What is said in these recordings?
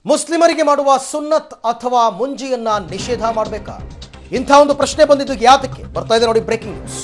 ಮುಸ್ಲಿಮರಿಗೆ ಮಾಡುವ ಸುನ್ನತ್ ಅಥವಾ ಮುಂಜಿಯನ್ನ ನಿಷೇಧ ಮಾಡಬೇಕಾ ಇಂಥ ಒಂದು ಪ್ರಶ್ನೆ ಬಂದಿದ್ದು ಯಾತಕ್ಕೆ ಬರ್ತಾ ಇದೆ ನೋಡಿ ಬ್ರೇಕಿಂಗ್ ನ್ಯೂಸ್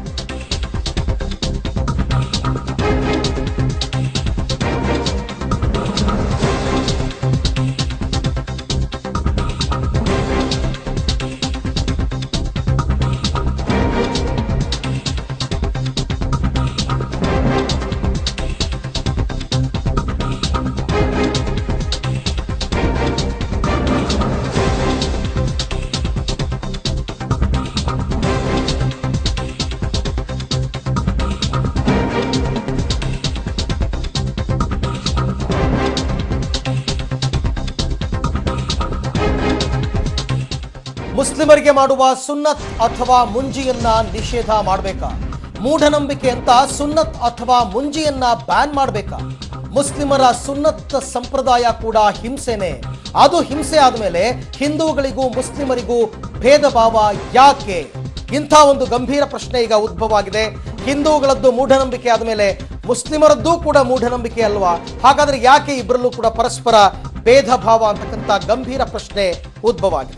ಮುಸ್ಲಿಮರಿಗೆ ಮಾಡುವ ಸುನ್ನತ್ ಅಥವಾ ಮುಂಜಿಯನ್ನ ನಿಷೇಧ ಮಾಡಬೇಕಾ ಮೂಢನಂಬಿಕೆ ಅಂತ ಸುನ್ನತ್ ಅಥವಾ ಮುಂಜಿಯನ್ನ ಬ್ಯಾನ್ ಮಾಡಬೇಕಾ ಮುಸ್ಲಿಮರ ಸುನ್ನತ್ ಸಂಪ್ರದಾಯ ಕೂಡ ಹಿಂಸೆನೆ ಅದು ಹಿಂಸೆ ಆದಮೇಲೆ ಹಿಂದೂಗಳಿಗೂ ಮುಸ್ಲಿಮರಿಗೂ ಭೇದ ಭಾವ ಯಾಕೆ ಇಂಥ ಒಂದು ಗಂಭೀರ ಪ್ರಶ್ನೆ ಈಗ ಉದ್ಭವ ಆಗಿದೆ ಹಿಂದೂಗಳದ್ದು ಮೂಢನಂಬಿಕೆ ಆದಮೇಲೆ ಮುಸ್ಲಿಮರದ್ದು ಕೂಡ ಮೂಢನಂಬಿಕೆ ಅಲ್ವಾ ಹಾಗಾದ್ರೆ ಯಾಕೆ ಇಬ್ಬರಲ್ಲೂ ಕೂಡ ಪರಸ್ಪರ ಭೇದ ಭಾವ ಅಂತಕ್ಕಂಥ ಗಂಭೀರ ಪ್ರಶ್ನೆ ಉದ್ಭವ ಆಗಿದೆ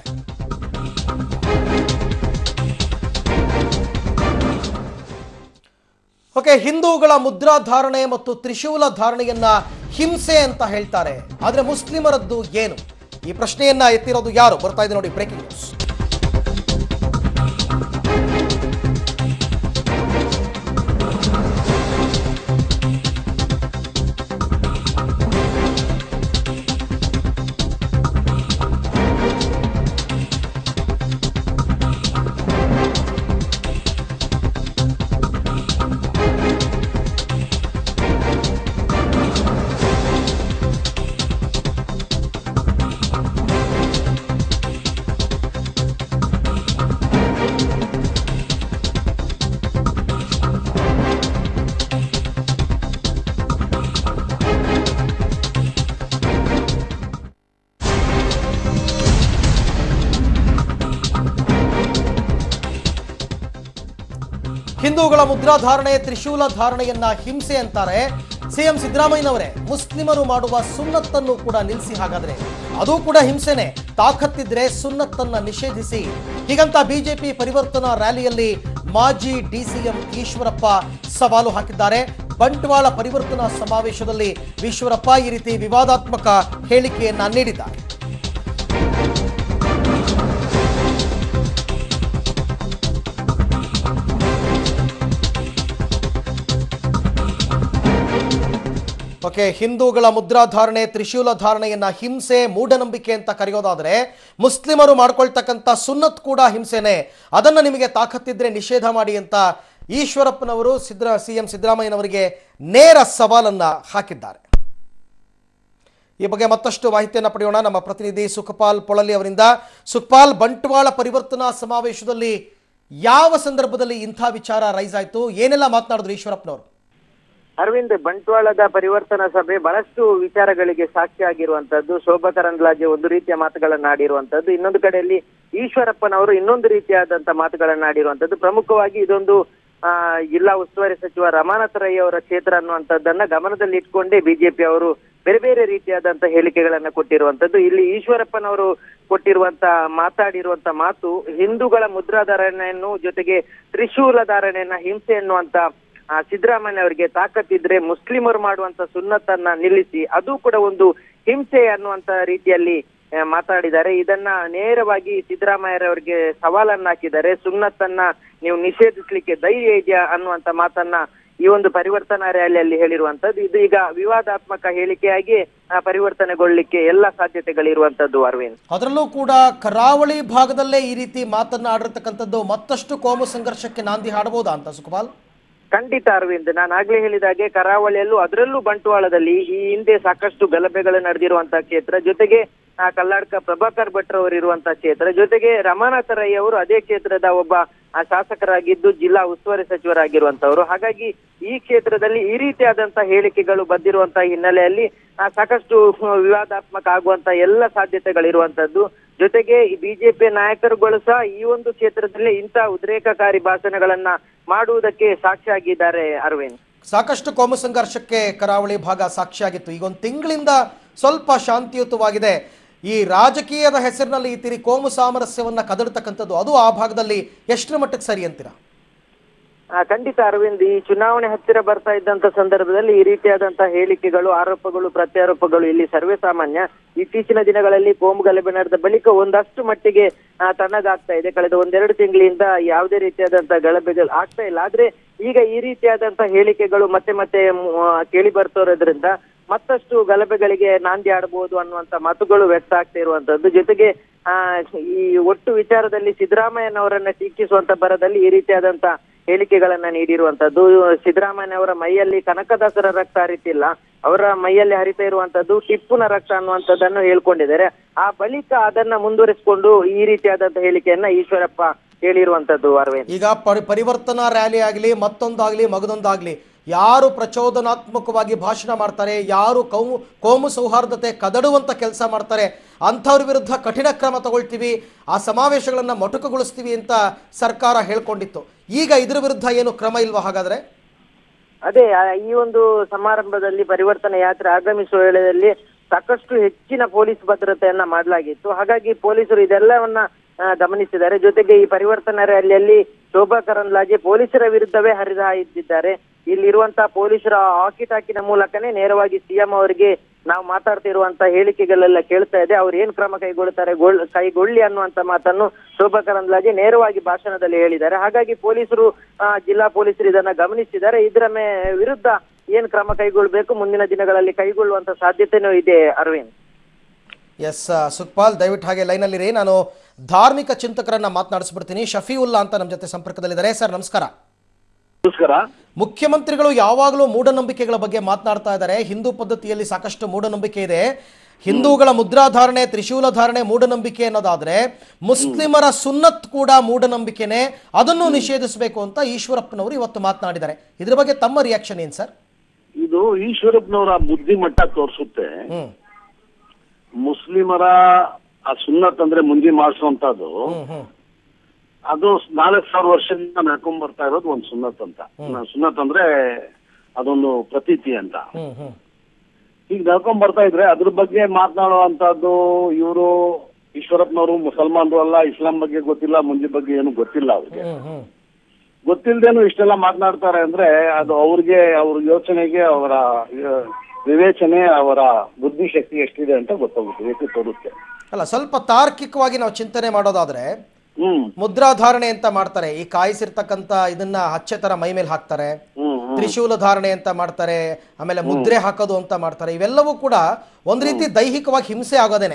ಓಕೆ ಹಿಂದೂಗಳ ಮುದ್ರಾ ಧಾರಣೆ ಮತ್ತು ತ್ರಿಶೂಲ ಧಾರಣೆಯನ್ನ ಹಿಂಸೆ ಅಂತ ಹೇಳ್ತಾರೆ ಆದ್ರೆ ಮುಸ್ಲಿಮರದ್ದು ಏನು ಈ ಪ್ರಶ್ನೆಯನ್ನ ಎತ್ತಿರೋದು ಯಾರು ಬರ್ತಾ ಇದೆ ನೋಡಿ ಬ್ರೇಕಿಂಗ್ ನ್ಯೂಸ್ ಹಿಂದೂಗಳ ಮುದ್ರಾ ಧಾರಣೆ ತ್ರಿಶೂಲ ಧಾರಣೆಯನ್ನ ಹಿಂಸೆ ಅಂತಾರೆ ಸಿಎಂ ಸಿದ್ದರಾಮಯ್ಯನವರೇ ಮುಸ್ಲಿಮರು ಮಾಡುವ ಸುನ್ನತ್ತನ್ನು ಕೂಡ ನಿಲ್ಲಿಸಿ ಹಾಗಾದ್ರೆ ಅದು ಕೂಡ ಹಿಂಸೆನೆ ತಾಕತ್ತಿದ್ರೆ ಸುನ್ನತ್ತನ್ನ ನಿಷೇಧಿಸಿ ಹೀಗಂತ ಬಿಜೆಪಿ ಪರಿವರ್ತನಾ ರ್ಯಾಲಿಯಲ್ಲಿ ಮಾಜಿ ಡಿಸಿಎಂ ಈಶ್ವರಪ್ಪ ಸವಾಲು ಹಾಕಿದ್ದಾರೆ ಬಂಟ್ವಾಳ ಪರಿವರ್ತನಾ ಸಮಾವೇಶದಲ್ಲಿ ಈಶ್ವರಪ್ಪ ಈ ರೀತಿ ವಿವಾದಾತ್ಮಕ ಹೇಳಿಕೆಯನ್ನ ನೀಡಿದ್ದಾರೆ ಓಕೆ ಹಿಂದೂಗಳ ಮುದ್ರಾಧಾರಣೆ ತ್ರಿಶೂಲ ಧಾರಣೆಯನ್ನ ಹಿಂಸೆ ಮೂಢನಂಬಿಕೆ ಅಂತ ಕರೆಯೋದಾದ್ರೆ ಮುಸ್ಲಿಮರು ಮಾಡ್ಕೊಳ್ತಕ್ಕಂಥ ಸುನ್ನತ್ ಕೂಡ ಹಿಂಸೆನೆ ಅದನ್ನ ನಿಮಗೆ ತಾಕತ್ತಿದ್ರೆ ನಿಷೇಧ ಮಾಡಿ ಅಂತ ಈಶ್ವರಪ್ಪನವರು ಸಿದ್ದರಾ ಸಿಎಂ ಸಿದ್ದರಾಮಯ್ಯನವರಿಗೆ ನೇರ ಸವಾಲನ್ನ ಹಾಕಿದ್ದಾರೆ ಈ ಬಗ್ಗೆ ಮತ್ತಷ್ಟು ಮಾಹಿತಿಯನ್ನು ಪಡೆಯೋಣ ನಮ್ಮ ಪ್ರತಿನಿಧಿ ಸುಖಪಾಲ್ ಪೊಳಲಿ ಅವರಿಂದ ಸುಖಪಾಲ್ ಬಂಟ್ವಾಳ ಪರಿವರ್ತನಾ ಸಮಾವೇಶದಲ್ಲಿ ಯಾವ ಸಂದರ್ಭದಲ್ಲಿ ಇಂಥ ವಿಚಾರ ರೈಸ್ ಆಯ್ತು ಏನೆಲ್ಲ ಮಾತನಾಡಿದ್ರು ಈಶ್ವರಪ್ಪನವರು ಅರವಿಂದ್ ಬಂಟ್ವಾಳದ ಪರಿವರ್ತನಾ ಸಭೆ ಬಹಳಷ್ಟು ವಿಚಾರಗಳಿಗೆ ಸಾಕ್ಷಿ ಆಗಿರುವಂತದ್ದು ಶೋಭಾ ಕರಂದ್ಲಾಜೆ ಒಂದು ರೀತಿಯ ಮಾತುಗಳನ್ನ ಆಡಿರುವಂತದ್ದು ಇನ್ನೊಂದು ಕಡೆಯಲ್ಲಿ ಈಶ್ವರಪ್ಪನವರು ಇನ್ನೊಂದು ರೀತಿಯಾದಂತ ಮಾತುಗಳನ್ನ ಆಡಿರುವಂತದ್ದು ಪ್ರಮುಖವಾಗಿ ಇದೊಂದು ಆ ಜಿಲ್ಲಾ ಉಸ್ತುವಾರಿ ಸಚಿವ ರಮಾನಾಥ ರೈ ಅವರ ಕ್ಷೇತ್ರ ಅನ್ನುವಂಥದ್ದನ್ನ ಗಮನದಲ್ಲಿ ಇಟ್ಕೊಂಡೇ ಬಿಜೆಪಿ ಅವರು ಬೇರೆ ಬೇರೆ ರೀತಿಯಾದಂತ ಹೇಳಿಕೆಗಳನ್ನ ಕೊಟ್ಟಿರುವಂತದ್ದು ಇಲ್ಲಿ ಈಶ್ವರಪ್ಪನವರು ಕೊಟ್ಟಿರುವಂತ ಮಾತಾಡಿರುವಂತ ಮಾತು ಹಿಂದೂಗಳ ಮುದ್ರಾಧಾರಣೆಯನ್ನು ಜೊತೆಗೆ ತ್ರಿಶೂಲ ಧಾರಣೆಯನ್ನ ಹಿಂಸೆ ಎನ್ನುವಂತ ಆ, ಸಿದ್ದರಾಮಯ್ಯ ಅವರಿಗೆ ತಾಕತ್ತಿದ್ರೆ ಮುಸ್ಲಿಮರು ಮಾಡುವಂತ ಸುನ್ನತ್ತನ್ನ ನಿಲ್ಲಿಸಿ ಅದು ಕೂಡ ಒಂದು ಹಿಂಸೆ ಅನ್ನುವಂತ ರೀತಿಯಲ್ಲಿ ಆ, ಮಾತಾಡಿದ್ದಾರೆ ಇದನ್ನ ನೇರವಾಗಿ ಸಿದ್ದರಾಮಯ್ಯರವರಿಗೆ ಸವಾಲನ್ನ ಹಾಕಿದ್ದಾರೆ ಸುನ್ನತ್ತನ್ನ ನೀವು ನಿಷೇಧಿಸ್ಲಿಕ್ಕೆ ಧೈರ್ಯ ಇದೆಯಾ ಅನ್ನುವಂತ ಮಾತನ್ನ ಈ ಒಂದು ಪರಿವರ್ತನಾ ರ್ಯಾಲಿಯಲ್ಲಿ ಹೇಳಿರುವಂತದ್ದು ಇದು ಈಗ ವಿವಾದಾತ್ಮಕ ಹೇಳಿಕೆಯಾಗಿ ಆ, ಪರಿವರ್ತನೆಗೊಳ್ಳಿಕ್ಕೆ ಎಲ್ಲ ಸಾಧ್ಯತೆಗಳಿರುವಂತದ್ದು ಅರವಿಂದ್ ಅದರಲ್ಲೂ ಕೂಡ ಕರಾವಳಿ ಭಾಗದಲ್ಲೇ ಈ ರೀತಿ ಮಾತನ್ನ ಆಡಿರ್ತಕ್ಕಂಥದ್ದು ಮತ್ತಷ್ಟು ಕೋಮು ಸಂಘರ್ಷಕ್ಕೆ ನಾಂದಿ ಹಾಡಬಹುದಾ ಅಂತ ಸುಖಪಾಲ್ ಖಂಡಿತ ಅರವಿಂದ್ ನಾನು ಆಗ್ಲೇ ಹೇಳಿದಾಗೆ ಕರಾವಳಿಯಲ್ಲೂ ಅದರಲ್ಲೂ ಬಂಟ್ವಾಳದಲ್ಲಿ ಈ ಹಿಂದೆ ಸಾಕಷ್ಟು ಗಲಭೆಗಳು ನಡೆದಿರುವಂತಹ ಕ್ಷೇತ್ರ ಜೊತೆಗೆ ಆ ಕಲ್ಲಾಡ್ಕ ಪ್ರಭಾಕರ್ ಭಟ್ರು ಅವರು ಇರುವಂತಹ ಕ್ಷೇತ್ರ ಜೊತೆಗೆ ರಮಾನಾಥ ರೈ ಅವರು ಅದೇ ಕ್ಷೇತ್ರದ ಒಬ್ಬ ಆ ಶಾಸಕರಾಗಿದ್ದು ಜಿಲ್ಲಾ ಉಸ್ತುವಾರಿ ಸಚಿವರಾಗಿರುವಂತವರು ಹಾಗಾಗಿ ಈ ಕ್ಷೇತ್ರದಲ್ಲಿ ಈ ರೀತಿಯಾದಂತಹ ಹೇಳಿಕೆಗಳು ಬಂದಿರುವಂತಹ ಹಿನ್ನೆಲೆಯಲ್ಲಿ ಆ ಸಾಕಷ್ಟು ವಿವಾದಾತ್ಮಕ ಆಗುವಂತ ಎಲ್ಲ ಸಾಧ್ಯತೆಗಳಿರುವಂತದ್ದು ಜೊತೆಗೆ ಈ ಬಿಜೆಪಿ ನಾಯಕರುಗಳು ಸಹ ಈ ಒಂದು ಕ್ಷೇತ್ರದಲ್ಲಿ ಇಂಥ ಉದ್ರೇಕಕಾರಿ ಭಾಷಣಗಳನ್ನ ಮಾಡುವುದಕ್ಕೆ ಸಾಕ್ಷಿಯಾಗಿದ್ದಾರೆ ಅರವಿಂದ್ ಸಾಕಷ್ಟು ಕೋಮು ಸಂಘರ್ಷಕ್ಕೆ ಕರಾವಳಿ ಭಾಗ ಸಾಕ್ಷಿಯಾಗಿತ್ತು ಈಗ ಒಂದು ತಿಂಗಳಿಂದ ಸ್ವಲ್ಪ ಶಾಂತಿಯುತವಾಗಿದೆ ಈ ರಾಜಕೀಯದ ಹೆಸರಿನಲ್ಲಿ ಈ ತಿರಿ ಕೋಮು ಸಾಮರಸ್ಯವನ್ನ ಕದಡ್ತಕ್ಕಂಥದ್ದು ಅದು ಆ ಭಾಗದಲ್ಲಿ ಎಷ್ಟರ ಮಟ್ಟಕ್ಕೆ ಸರಿ ಅಂತೀರಾ ಆ, ಖಂಡಿತ ಅರವಿಂದ್ ಈ ಚುನಾವಣೆ ಹತ್ತಿರ ಬರ್ತಾ ಇದ್ದಂತ ಸಂದರ್ಭದಲ್ಲಿ ಈ ರೀತಿಯಾದಂತಹ ಹೇಳಿಕೆಗಳು ಆರೋಪಗಳು ಪ್ರತ್ಯಾರೋಪಗಳು ಇಲ್ಲಿ ಸರ್ವೇ ಸಾಮಾನ್ಯ ಇತ್ತೀಚಿನ ದಿನಗಳಲ್ಲಿ ಕೋಮು ಗಲಭೆ ನಡೆದ ಬಳಿಕ ಒಂದಷ್ಟು ಮಟ್ಟಿಗೆ ಆ, ತಣ್ಣಗಾಗ್ತಾ ಇದೆ ಕಳೆದ ಒಂದೆರಡು ತಿಂಗಳಿಂದ ಯಾವುದೇ ರೀತಿಯಾದಂತಹ ಗಲಭೆಗಳು ಆಗ್ತಾ ಇಲ್ಲ ಆದ್ರೆ ಈಗ ಈ ರೀತಿಯಾದಂತಹ ಹೇಳಿಕೆಗಳು ಮತ್ತೆ ಮತ್ತೆ ಮ್, ಆ, ಕೇಳಿ ಬರ್ತಿರೋದ್ರಿಂದ ಮತ್ತಷ್ಟು ಗಲಭೆಗಳಿಗೆ ನಾಂದಿ ಆಡಬಹುದು ಅನ್ನುವಂತ ಮಾತುಗಳು ವ್ಯಕ್ತ ಆಗ್ತಾ ಇರುವಂತದ್ದು ಜೊತೆಗೆ ಆ ಈ ಒಟ್ಟು ವಿಚಾರದಲ್ಲಿ ಸಿದ್ದರಾಮಯ್ಯನವರನ್ನ ಟೀಕಿಸುವಂತ ಬರದಲ್ಲಿ ಈ ರೀತಿಯಾದಂತ ಹೇಳಿಕೆಗಳನ್ನ ನೀಡಿರುವಂತದ್ದು ಸಿದ್ದರಾಮಯ್ಯನವರ ಮೈಯಲ್ಲಿ ಕನಕದಾಸರ ರಕ್ತ ಹರಿತಿಲ್ಲ ಅವರ ಮೈಯಲ್ಲಿ ಹರಿತಾ ಇರುವಂತದ್ದು ಟಿಪ್ಪುನ ರಕ್ತ ಅನ್ನುವಂಥದ್ದನ್ನು ಹೇಳ್ಕೊಂಡಿದ್ದಾರೆ ಆ ಬಳಿಕ ಅದನ್ನ ಮುಂದುವರಿಸಿಕೊಂಡು ಈ ರೀತಿಯಾದಂತ ಹೇಳಿಕೆಯನ್ನ ಈಶ್ವರಪ್ಪ ಹೇಳಿರುವಂತದ್ದು ಅರವಿಂದ್ ಈಗ ಪರಿ ಪರಿವರ್ತನಾ ರ್ಯಾಲಿ ಆಗಲಿ ಮತ್ತೊಂದಾಗಲಿ ಮಗದೊಂದಾಗಲಿ ಯಾರು ಪ್ರಚೋದನಾತ್ಮಕವಾಗಿ ಭಾಷಣ ಮಾಡ್ತಾರೆ ಯಾರು ಕೋಮು ಕೋಮು ಸೌಹಾರ್ದತೆ ಕದಡುವಂತ ಕೆಲಸ ಮಾಡ್ತಾರೆ ಅಂಥವ್ರ ವಿರುದ್ಧ ಕಠಿಣ ಕ್ರಮ ತಗೊಳ್ತೀವಿ ಆ ಸಮಾವೇಶಗಳನ್ನು ಮೊಟಕುಗೊಳಿಸ್ತೀವಿ ಅಂತ ಸರ್ಕಾರ ಹೇಳ್ಕೊಂಡಿತ್ತು ಈಗ ಇದ್ರ ವಿರುದ್ಧ ಏನು ಕ್ರಮ ಇಲ್ವಾ ಹಾಗಾದ್ರೆ ಅದೇ ಆ, ಈ ಒಂದು ಸಮಾರಂಭದಲ್ಲಿ ಪರಿವರ್ತನಾ ಯಾತ್ರೆ ಆಗಮಿಸುವ ವೇಳೆಯಲ್ಲಿ ಸಾಕಷ್ಟು ಹೆಚ್ಚಿನ ಪೊಲೀಸ್ ಭದ್ರತೆಯನ್ನ ಮಾಡಲಾಗಿತ್ತು ಹಾಗಾಗಿ ಪೊಲೀಸರು ಇದೆಲ್ಲವನ್ನ ಆ, ಗಮನಿಸಿದ್ದಾರೆ ಜೊತೆಗೆ ಈ ಪರಿವರ್ತನಾ ರ್ಯಾಲಿಯಲ್ಲಿ ಶೋಭಾ ಕರಂದ್ಲಾಜೆ ಪೊಲೀಸರ ವಿರುದ್ಧವೇ ಹರಿದಾಯಿದ್ದಾರೆ ಇಲ್ಲಿರುವಂತಹ ಪೊಲೀಸರ ಹಾಕಿ ಟಾಕಿನ ಮೂಲಕನೇ ನೇರವಾಗಿ ಸಿಎಂ ಅವರಿಗೆ ನಾವು ಮಾತಾಡ್ತಿರುವಂತ ಹೇಳಿಕೆಗಳೆಲ್ಲ ಕೇಳ್ತಾ ಇದೆ ಅವ್ರು ಏನ್ ಕ್ರಮ ಕೈಗೊಳ್ಳುತ್ತಾರೆ ಗೊಳ್- ಕೈಗೊಳ್ಳಿ ಅನ್ನುವಂತ ಮಾತನ್ನು ಶೋಭಾ ಕರಂದ್ಲಾಜೆ ನೇರವಾಗಿ ಭಾಷಣದಲ್ಲಿ ಹೇಳಿದ್ದಾರೆ ಹಾಗಾಗಿ ಪೊಲೀಸರು ಆ, ಜಿಲ್ಲಾ ಪೊಲೀಸರು ಇದನ್ನ ಗಮನಿಸಿದ್ದಾರೆ ಇದರ ಮೇ ವಿರುದ್ಧ ಏನ್ ಕ್ರಮ ಕೈಗೊಳ್ಬೇಕು ಮುಂದಿನ ದಿನಗಳಲ್ಲಿ ಕೈಗೊಳ್ಳುವಂತ ಸಾಧ್ಯತೆನೂ ಇದೆ ಅರವಿಂದ್ ಎಸ್ ಸುಖಪಾಲ್ ದಯವಿಟ್ಟು ಹಾಗೆ ಲೈನಲ್ಲಿರಿ ನಾನು ಧಾರ್ಮಿಕ ಚಿಂತಕರನ್ನ ಮಾತನಾಡಿಸ್ಬಿಡ್ತೀನಿ ಶಫೀವುಲ್ಲಾ ಅಂತ ನಮ್ಮ ಜೊತೆ ಸಂಪರ್ಕದಲ್ಲಿದ್ದಾರೆ ಸರ್ ನಮಸ್ಕಾರ ನಮಸ್ಕಾರ ಮುಖ್ಯಮಂತ್ರಿಗಳು ಯಾವಾಗಲೂ ಮೂಢನಂಬಿಕೆಗಳ ಬಗ್ಗೆ ಮಾತನಾಡ್ತಾ ಇದ್ದಾರೆ ಹಿಂದೂ ಪದ್ಧತಿಯಲ್ಲಿ ಸಾಕಷ್ಟು ಮೂಢನಂಬಿಕೆ ಇದೆ ಹಿಂದೂಗಳ ಮುದ್ರಾಧಾರಣೆ ತ್ರಿಶೂಲ ಧಾರಣೆ ಮೂಢನಂಬಿಕೆ ಅನ್ನೋದಾದ್ರೆ ಮುಸ್ಲಿಮರ ಸುನ್ನತ್ ಕೂಡ ಮೂಢನಂಬಿಕೆನೆ ಅದನ್ನು ನಿಷೇಧಿಸಬೇಕು ಅಂತ ಈಶ್ವರಪ್ಪನವರು ಇವತ್ತು ಮಾತನಾಡಿದ್ದಾರೆ ಇದ್ರ ಬಗ್ಗೆ ತಮ್ಮ ರಿಯಾಕ್ಷನ್ ಏನ್ ಸರ್ ಇದು ಈಶ್ವರಪ್ಪನವರ ಬುದ್ಧಿಮಟ್ಟ ತೋರಿಸುತ್ತೆ ಹ್ಮ್ ಮುಸ್ಲಿಮರ ಆ ಸುನ್ನತ್ ಅಂದ್ರೆ ಮುಂದೆ ಮಾಡಿಸುವಂತದ್ದು ಹ್ಮ್ ಹ್ಮ್ ಅದು ನಾಲ್ಕು ಸಾವಿರ ವರ್ಷದಿಂದ ನಡ್ಕೊಂಡ್ ಬರ್ತಾ ಇರೋದು ಒಂದು ಸುನ್ನತ್ ಅಂತ ಸುನ್ನತ್ ಅಂದ್ರೆ ಅದೊಂದು ಪ್ರತೀತಿ ಅಂತ ಹ್ಮ್ ಹ್ಮ್ ಈಗ ನಡ್ಕೊಂಡ್ ಬರ್ತಾ ಇದ್ರೆ ಅದ್ರ ಬಗ್ಗೆ ಮಾತನಾಡುವಂತದ್ದು ಇವರು ಈಶ್ವರಪ್ಪನವರು ಮುಸಲ್ಮಾನರು ಅಲ್ಲ ಇಸ್ಲಾಂ ಬಗ್ಗೆ ಗೊತ್ತಿಲ್ಲ ಮುಂದೆ ಬಗ್ಗೆ ಏನು ಗೊತ್ತಿಲ್ಲ ಅವ್ರಿಗೆ ಹ್ಮ್ ಹ್ಮ್ ಗೊತ್ತಿಲ್ದೇನು ಇಷ್ಟೆಲ್ಲ ಮಾತನಾಡ್ತಾರೆ ಅಂದ್ರೆ ಅದು ಅವ್ರಿಗೆ ಅವ್ರ ಯೋಚನೆಗೆ ಅವರ ಆ, ವಿವೇಚನೆ ಅವರ ಬುದ್ಧಿಶಕ್ತಿ ಎಷ್ಟಿದೆ ಅಂತ ಗೊತ್ತಾಗುತ್ತೆ ಎತ್ತಿ ತೋರುತ್ತೆ ಅಲ್ಲ ಸ್ವಲ್ಪ ತಾರ್ಕಿಕವಾಗಿ ನಾವು ಚಿಂತನೆ ಮಾಡೋದಾದ್ರೆ ಹ್ಮ್ ಮುದ್ರಾಧಾರಣೆ ಅಂತ ಮಾಡ್ತಾರೆ ಈ ಕಾಯಿಸಿರ್ತಕ್ಕಂಥ ಇದನ್ನ ಹಚ್ಚೆ ತರ ಮೈ ಮೇಲೆ ಹಾಕ್ತಾರೆ ಹ್ಮ್ ಹ್ಮ್. ತ್ರಿಶೂಲ ಧಾರಣೆ ಅಂತ ಮಾಡ್ತಾರೆ ಆಮೇಲೆ ಮುದ್ರೆ ಹಾಕೋದು ಅಂತ ಮಾಡ್ತಾರೆ ಇವೆಲ್ಲವೂ ಕೂಡ ಒಂದ್ ರೀತಿ ದೈಹಿಕವಾಗಿ ಹಿಂಸೆ ಆಗೋದೇನೆ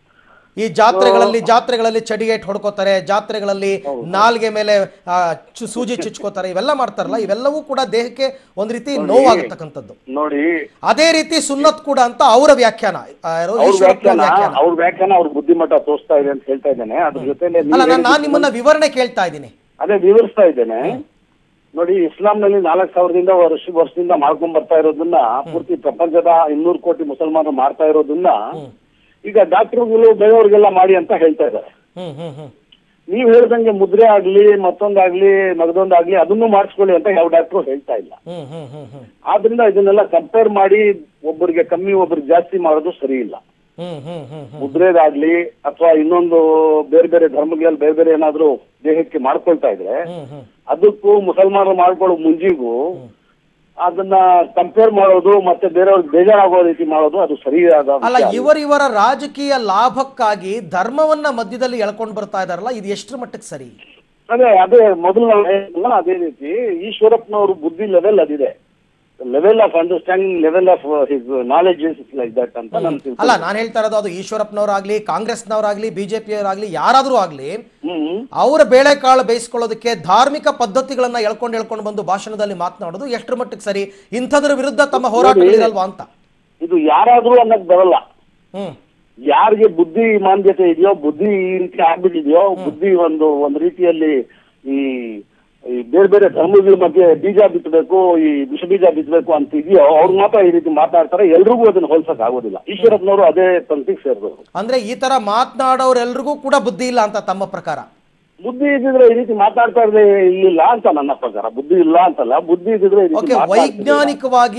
ಈ ಜಾತ್ರೆಗಳಲ್ಲಿ ಜಾತ್ರೆಗಳಲ್ಲಿ ಚಡಿಗೇಟ್ ಹೊಡ್ಕೋತಾರೆ ಜಾತ್ರೆಗಳಲ್ಲಿ ನಾಲ್ಗೆ ಮೇಲೆ ಆ, ಚು- ಸೂಜಿ ಚುಚ್ಕೋತಾರೆ ಇವೆಲ್ಲ ಮಾಡ್ತಾರಲ್ಲ ಇವೆಲ್ಲವೂ ಕೂಡ ದೇಹಕ್ಕೆ ಒಂದ್ ರೀತಿ ನೋವಾಗತಕ್ಕಂಥದ್ದು ನೋಡಿ ಅದೇ ರೀತಿ ಸುನ್ನತ್ ಕೂಡ ಅಂತ ಅವರ ವ್ಯಾಖ್ಯಾನ ಆ, ಯಾರು? ಅವ್ರ ಈಶ್ವರಪ್ಪನ ವ್ಯಾಖ್ಯಾನ ವ್ಯಾಖ್ಯಾನ ಅವ್ರ ವ್ಯಾಖ್ಯಾನ ಅವ್ರ ಬುದ್ಧಿಮಟ್ಟ ತೋರಿಸ್ತಾ ಇದೆ ಅಂತ ಹೇಳ್ತಾ ಇದ್ದೇನೆ ಅದ್ರ ಜೊತೆಲೆ ನೀವ್ ಅಲ್ಲ ನಾನು ನಾನು ಹೇಳಿದ್ದು- ನಿಮ್ಮನ್ನ ವಿವರಣೆ ಕೇಳ್ತಾ ಇದ್ದೀನಿ ಅದೇ ವಿವರಿಸ್ತಾ ಇದ್ದೇನೆ ನೋಡಿ ಇಸ್ಲಾಂನಲ್ಲಿ ನಾಲ್ಕು ಸಾವಿರದಿಂದ ವರ್ಷ ವರ್ಷದಿಂದ ಮಾಡ್ಕೊಂಡ್ ಬರ್ತಾ ಇರೋದನ್ನ ಪೂರ್ತಿ ಪ್ರಪಂಚದ ಇನ್ನೂರು ಕೋಟಿ ಮುಸಲ್ಮಾನರು ಮಾಡ್ತಾ ಇರೋದನ್ನ ಈಗ ಡಾಕ್ಟರ್ಗಳು ಬೇರೆಯವ್ರಿಗೆಲ್ಲ ಮಾಡಿ ಅಂತ ಹೇಳ್ತಾ ಇದ್ದಾರೆ ಹ್ಮ್ ಹ್ಮ್ ಹ್ಮ್ ನೀವ್ ಹೇಳ್ದಂಗೆ ಮುದ್ರೆ ಆಗ್ಲಿ ಮತ್ತೊಂದಾಗ್ಲಿ ಮಗದೊಂದಾಗ್ಲಿ ಅದನ್ನು ಮಾಡಿಸ್ಕೊಳ್ಳಿ ಅಂತ ಯಾವ ಡಾಕ್ಟ್ರು ಹೇಳ್ತಾ ಇಲ್ಲ ಹ್ಮ್ ಹ್ಮ್ ಹ್ಮ್ ಹ್ಮ್ ಆದ್ರಿಂದ ಇದನ್ನೆಲ್ಲ ಕಂಪೇರ್ ಮಾಡಿ ಒಬ್ಬರಿಗೆ ಕಮ್ಮಿ ಒಬ್ರಿಗೆ ಜಾಸ್ತಿ ಮಾಡೋದು ಸರಿ ಇಲ್ಲ ಹ್ಮ್ ಹ್ಮ್ ಹ್ಮ್ ಹ್ಮ್ ಮುದ್ರೆದಾಗ್ಲಿ ಅಥವಾ ಇನ್ನೊಂದು ಬೇರೆ ಬೇರೆ ಧರ್ಮಗಳಲ್ಲಿ ಬೇರೆ ಬೇರೆ ಏನಾದ್ರು ದೇಹಕ್ಕೆ ಮಾಡ್ಕೊಳ್ತಾ ಇದ್ರೆ ಹ್ಮ್ ಹ್ಮ್ ಅದಕ್ಕೂ ಮುಸಲ್ಮಾನರು ಮಾಡ್ಕೊಳ್ಳೋ ಮುಂಜಿಗೂ ಅದನ್ನ ಕಂಪೇರ್ ಮಾಡೋದು ಮತ್ತೆ ಬೇರೆಯವ್ರಿಗೆ ಬೇಜಾರಾಗೋ ರೀತಿ ಮಾಡೋದು ಅದು ಸರಿಯಾದ ಅಲ್ಲ ವಿಷಯ ಅಲ್ಲ. ಇವರ ಇವರ ರಾಜಕೀಯ ಲಾಭಕ್ಕಾಗಿ ಧರ್ಮವನ್ನ ಮಧ್ಯದಲ್ಲಿ ಎಳ್ಕೊಂಡು ಬರ್ತಾ ಇದಾರಲ್ಲ ಇದು ಎಷ್ಟರ ಮಟ್ಟಕ್ಕೆ ಸರಿ ಅದೇ ಅದೇ ಮೊದಲು ನಾವು ಹೇಳಿದ್ನಲ್ಲ, ಅದೇ ರೀತಿ ಈಶ್ವರಪ್ಪನವ್ರ ಬುದ್ಧಿ ಲೆವೆಲ್ ಅದಿದೆ level of understanding level of his knowledge is like that ಅಂತ ನನ್ ಅಲ್ಲ ನಾನು ಹೇಳ್ತಾ ಇರೋದು ಅದು ಈಶ್ವರಪ್ಪನವರಾಗ್ಲಿ ಕಾಂಗ್ರೆಸ್ನವರಾಗ್ಲಿ ಬಿಜೆಪಿಯವರಾಗ್ಲಿ ಯಾರಾದ್ರೂ ಆಗ್ಲಿ ಹ್ಮ್ ಅವರ ಬೇಳೆಕಾಳು ಬೇಯಿಸ್ಕೊಳ್ಳೋದಕ್ಕೆ ಧಾರ್ಮಿಕ ಪದ್ಧತಿಗಳನ್ನ ಎಳ್ಕೊಂಡು ಎಳ್ಕೊಂಡು ಬಂದು ಭಾಷಣದಲ್ಲಿ ಮಾತನಾಡೋದು ಎಷ್ಟರ ಮಟ್ಟಿಗೆ ಸರಿ ಇಂಥದ್ರ ವಿರುದ್ಧ ತಮ್ಮ ಹೋರಾಟಗಳಿರಲ್ವಾ ಅಂತ ಇದು ಯಾರಾದ್ರೂ ಅನ್ನಕ್ ಬರಲ್ಲ ಹ್ಮ್ ಯಾರಿಗೆ ಬುದ್ಧಿ ಮಾಂದ್ಯತೆ ಇದೆಯೋ ಬುದ್ಧಿ ಈ ರೀತಿ ಆಗ್ಬಿಟ್ಟಿದೆಯೋ ಬುದ್ಧಿ ಒಂದು ಒಂದು ರೀತಿಯಲ್ಲಿ ಈ ಈ ಬೇರೆ ಬೇರೆ ಧರ್ಮಗಳ ಮಧ್ಯೆ ಬೀಜ ಬಿತ್ತಬೇಕು ಈ ವಿಷ ಬೀಜ ಬಿತ್ತಬೇಕು ಅಂತ ಇದೆಯೋ ಅವ್ರು ಮಾತ್ರ ಈ ರೀತಿ ಮಾತಾಡ್ತಾರೆ ಎಲ್ರಿಗೂ ಅದನ್ನ ಹೋಲ್ಸಕ್ ಆಗೋದಿಲ್ಲ ಈಶ್ವರಪ್ಪನವರು ಅದೇ ಪಂಕ್ತಿಗೆ ಸೇರಿದವರು ಅಂದ್ರೆ ಈ ತರ ಮಾತನಾಡೋರೆಲ್ರಿಗೂ ಕೂಡ ಬುದ್ಧಿ ಇಲ್ಲ ಅಂತ ತಮ್ಮ ಪ್ರಕಾರ ಬುದ್ಧಿ ಇದ್ದಿದ್ರೆ ಈ ರೀತಿ ಮಾತಾಡ್ತಾ ಇರಲಿಲ್ಲ ಅಂತ ನನ್ನ ಪ್ರಕಾರ ಬುದ್ಧಿ ಇಲ್ಲ ಅಂತಲ್ಲ ಬುದ್ಧಿ ಇದ್ದಿದ್ರೆ ಈ ರೀತಿ ಓಕೆ ಮಾತಾಡ್ತಿರ್ಲಿಲ್ಲ. ವೈಜ್ಞಾನಿಕವಾಗಿ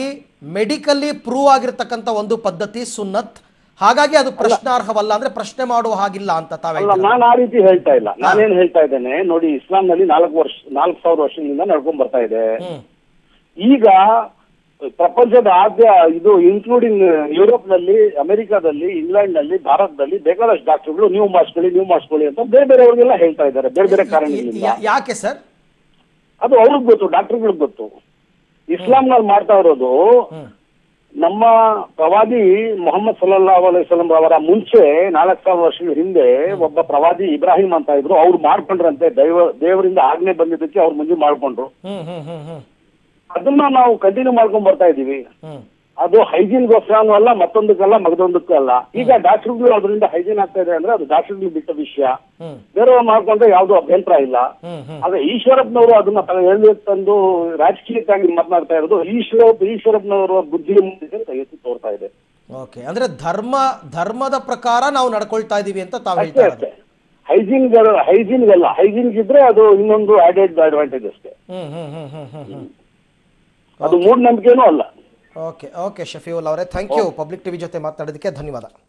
ಮೆಡಿಕಲಿ ಪ್ರೂವ್ ಆಗಿರ್ತಕ್ಕಂಥ ಒಂದು ಪದ್ಧತಿ ಸುನ್ನತ್ ಹಾಗಾಗಿ ಅದು ಪ್ರಶ್ನಾರ್ಹವಲ್ಲ ಅಂದ್ರೆ ಪ್ರಶ್ನೆ ಮಾಡುವ ಹಾಗಿಲ್ಲ ಅಂತ ತಾವೇ ಅಲ್ಲ ನಾನು ಆ ರೀತಿ ಹೇಳ್ತಾ ಇಲ್ಲ ನಾನೇನ್ ಹೇಳ್ತಾ ಇದ್ದೇನೆ ನೋಡಿ ಇಸ್ಲಾಂನಲ್ಲಿ ನಾಲ್ಕು ವರ್ಷ ನಾಲ್ಕು ಸಾವಿರ ವರ್ಷದಿಂದ ನಡ್ಕೊಂಡ್ ಬರ್ತಾ ಇದೆ ಹ್ಮ್ ಈಗ ಪ್ರಪಂಚದ ಆದ್ಯ ಇದು ಇನ್ಕ್ಲೂಡಿಂಗ್ ಯುರೋಪ್ ನಲ್ಲಿ ಅಮೆರಿಕಾದಲ್ಲಿ ಇಂಗ್ಲೆಂಡ್ ನಲ್ಲಿ ಭಾರತದಲ್ಲಿ ಬೇಕಾದಷ್ಟು ಡಾಕ್ಟರ್ಗಳು ನೀವು ಮಾಡಿಸ್ಕೊಳ್ಳಿ ನೀವು ಮಾಡಿಸ್ಕೊಳ್ಳಿ ಅಂತ ಬೇರೆ ಬೇರೆಯವ್ರಿಗೆಲ್ಲ ಹೇಳ್ತಾ ಇದ್ದಾರೆ ಬೇರೆ ಬೇರೆ ಕಾರಣಗಳಿಂದ ಯಾ- ಯಾಕೆ ಸರ್ ಅದು ಅವ್ರಿಗೆ ಗೊತ್ತು ಡಾಕ್ಟರ್ಗಳಿಗೆ ಗೊತ್ತು ಇಸ್ಲಾಂನಲ್ಲಿ ಮಾಡ್ತಾ ಇರೋದು ಹ್ಮ್ ನಮ್ಮ ಪ್ರವಾದಿ ಮೊಹಮ್ಮದ್ ಸಲ್ಲಲ್ಲಾಹು ಅಲೈಹಿ ವಸಲ್ಲಂ ಅವರ ಮುಂಚೆ ನಾಲ್ಕು ಸಾವಿರ ವರ್ಷಗಳ ಹಿಂದೆ ಒಬ್ಬ ಪ್ರವಾದಿ ಇಬ್ರಾಹಿಂ ಅಂತ ಇದ್ರು ಅವ್ರು ಮಾಡ್ಕೊಂಡ್ರಂತೆ ದೈವ ದೇವರಿಂದ ಆಜ್ಞೆ ಬಂದಿದ್ದಕ್ಕೆ ಅವ್ರು ಮುಂದೆ ಮಾಡ್ಕೊಂಡ್ರು ಹ್ಮ್ ಹ್ಮ್ ಹ್ಮ್ ಹ್ಮ್ ಅದನ್ನ ನಾವು ಕಂಟಿನ್ಯೂ ಮಾಡ್ಕೊಂಡ್ ಬರ್ತಾ ಇದೀವಿ ಹ್ಮ್ ಅದು ಹೈಜೀನ್ಗೋಸ್ಕರನೂ ಅಲ್ಲ ಮತ್ತೊಂದಕ್ಕಲ್ಲ ಮಗದೊಂದಕ್ಕೂ ಅಲ್ಲ ಈಗ ಡಾಕ್ಟರ್ಗಳು ಅದರಿಂದ ಹೈಜೀನ್ ಆಗ್ತಾ ಇದೆ ಅಂದ್ರೆ ಅದು ಡಾಕ್ಟರ್ಗಳು ಬಿಟ್ಟ ವಿಷಯ ಹ್ಮ್ ಬೇರೆಯವ್ರು ಮಾಡ್ಕೊಂಡ್ರೆ ಯಾವ್ದು ಅಭ್ಯಂತರ ಇಲ್ಲ ಹ್ಮ್ ಹ್ಮ್ ಆದ್ರೆ ಈಶ್ವರಪ್ಪನವರು ಅದನ್ನ ತ- ಎಳ್ದು ತಂದು ರಾಜಕೀಯಕ್ಕಾಗಿ ಮಾತನಾಡ್ತಾ ಇರೋದು ಈಶ್ವರ ಈಶ್ವರಪ್ಪನವರ ಬುದ್ಧಿ ಎತ್ತಿ ತೋರ್ತಾ ಇದೆ ಓಕೆ ಅಂದ್ರೆ ಧರ್ಮ ಧರ್ಮದ ಪ್ರಕಾರ ನಾವು ನಡ್ಕೊಳ್ತಾ ಇದೀವಿ ಅಂತ ತಾವು ಅಷ್ಟೇ ಹೇಳ್ತಾ ಅಷ್ಟೇ ಇರೋದು ಹೈಜೀನ್ ಹೈಜೀನ್ಗಲ್ಲ ಹೈಜೀನ್ ಇದ್ರೆ ಅದು ಇನ್ನೊಂದು ಆಡೆಡ್ ಅಡ್ವಾಂಟೇಜ್ ಅಷ್ಟೇ ಹ್ಮ್ ಹ್ಮ್ ಹ್ಮ್ ಹ್ಮ್ ಹ್ಮ್ ಹ್ಮ್ ಅದು ಮೂಢನಂಬಿಕೆನೂ ಅಲ್ಲ ಓಕೆ ಓಕೆ ಶಫೀವುಲ್ ಅವರೇ ಥ್ಯಾಂಕ್ ಯು ಪಬ್ಲಿಕ್ ಟಿವಿ ಜೊತೆ ಮಾತನಾಡೋದಕ್ಕೆ ಧನ್ಯವಾದ